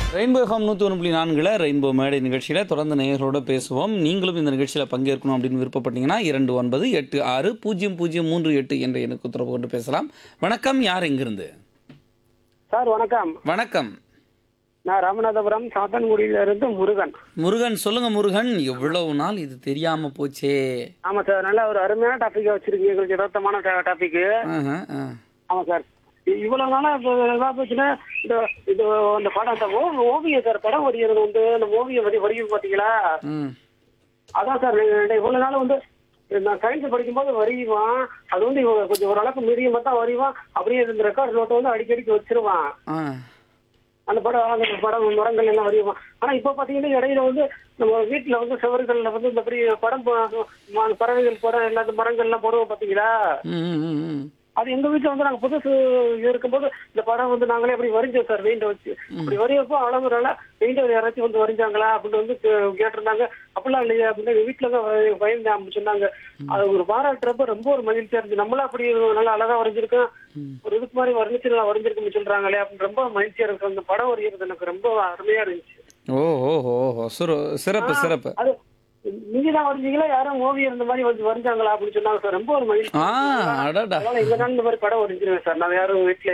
Rainbow FM நூற்றி ஒன்று புள்ளி நான்கில் ரெயின்போ மேடை நிகழ்ச்சியில் தொடர்ந்து நேயர்களோட பேசுவோம் நீங்களும் இந்த நிகழ்ச்சியில் பங்கேற்கணும் அப்படின்னு விருப்பப்பட்டீங்கன்னா இரண்டு ஒன்பது எட்டு ஆறு பூஜ்ஜியம் பூஜ்ஜியம் மூன்று எட்டு என்ற எனக்கு உத்தரவு கொண்டு பேசலாம் வணக்கம் யார் எங்கிருந்து சார் வணக்கம் வணக்கம் நான் ராமநாதபுரம் சாத்தன்குடியில இருந்து முருகன் முருகன் சொல்லுங்க முருகன் எவ்வளவு நாள் இது தெரியாம போச்சே ஆமா சார் நல்ல ஒரு அருமையான டாபிக் வச்சிருக்கீங்க எங்களுக்கு யதார்த்தமான டாபிக் ஆஹா, ஆ. ஆமா சார் இ- இவ்வளவு நாளா இப்போ என்ன போச்சுன்னா இந்த இது அந்த படம் அந்த ஓ- ஓவியம் சார் படம் வரைகிறது வந்து அந்த ஓவியம் வரி வரையும் பாத்தீங்களா ம் அதான் சார் நான் இவ்வளவு நாள் வந்து நான் சயின்ஸ் படிக்கும்போது வரைவான் அது வந்து இவன் கொஞ்சம் ஓரளவுக்கு மீடியமா தான் வரைவான் அப்படியே இந்த ரெக்கார்ட் நோட்டை வந்து அடிக்கடிக்கு வச்சிருவான் ஆ அந்த படம் அந்த படம் மரங்கள் எல்லாம் வரையுவான் ஆனா இப்ப பாத்தீங்கன்னா இடையில வந்து நம்ம வீட்டுல வந்து சுவர்கள்ல வந்து இந்த பெரிய படம் ப- ம- பறவைகள் படம் எல்லா இந்த மரங்கள் எல்லாம் போடுவோம் பாத்தீங்களா ம் ம், ம், ம். அது எங்க வீட்டுல வந்து நாங்க புதுசு இருக்கும்போது இந்த படம் வந்து நாங்களே அப்படி வரைஞ்சோம் சார் பெயிண்ட் வச்சு அப்படி வரையப்போ அளவுறால பெயிண்ட் யாராச்சும் வந்து வரைஞ்சாங்களா அப்படின்னு வந்து கே- கேட்டிருந்தாங்க அப்படிலாம் இல்லையா அப்படின்னு எங்க வீட்டுல தான் வரை- பயந்து அப்படி சொன்னாங்க அது ஒரு பாராட்டுறப்ப ரொம்ப ஒரு மகிழ்ச்சியா இருந்துச்சு நம்மளும் அப்படி நல்லா அழகா வரைஞ்சிருக்கோம் ஒரு இதுக்கு மாதிரி வர்ணிச்சு நல்லா வரைஞ்சிருக்குன்னு சொல்றாங்களே அப்படின்னு ரொம்ப மகிழ்ச்சியா இருக்கு அந்த படம் வரைகிறது எனக்கு ரொம்ப அருமையா இருந்துச்சு ஓ ஓ ஓ ஓ சிற- சிறப்பு சிறப்பு அது நீங்க தான் வரைஞ்சீங்களா யாரும் ஓவியர் இந்த மாதிரி வந்து வரைஞ்சாங்களா அப்படின்னு சொன்னாங்க சார் ரொம்ப ஒரு மகிழ்ச்சி ஆ அடடா அதனால எங்க நாள் இந்த மாதிரி படம் வரைஞ்சிருவேன் சார் நான் யாரும் வீட்டுல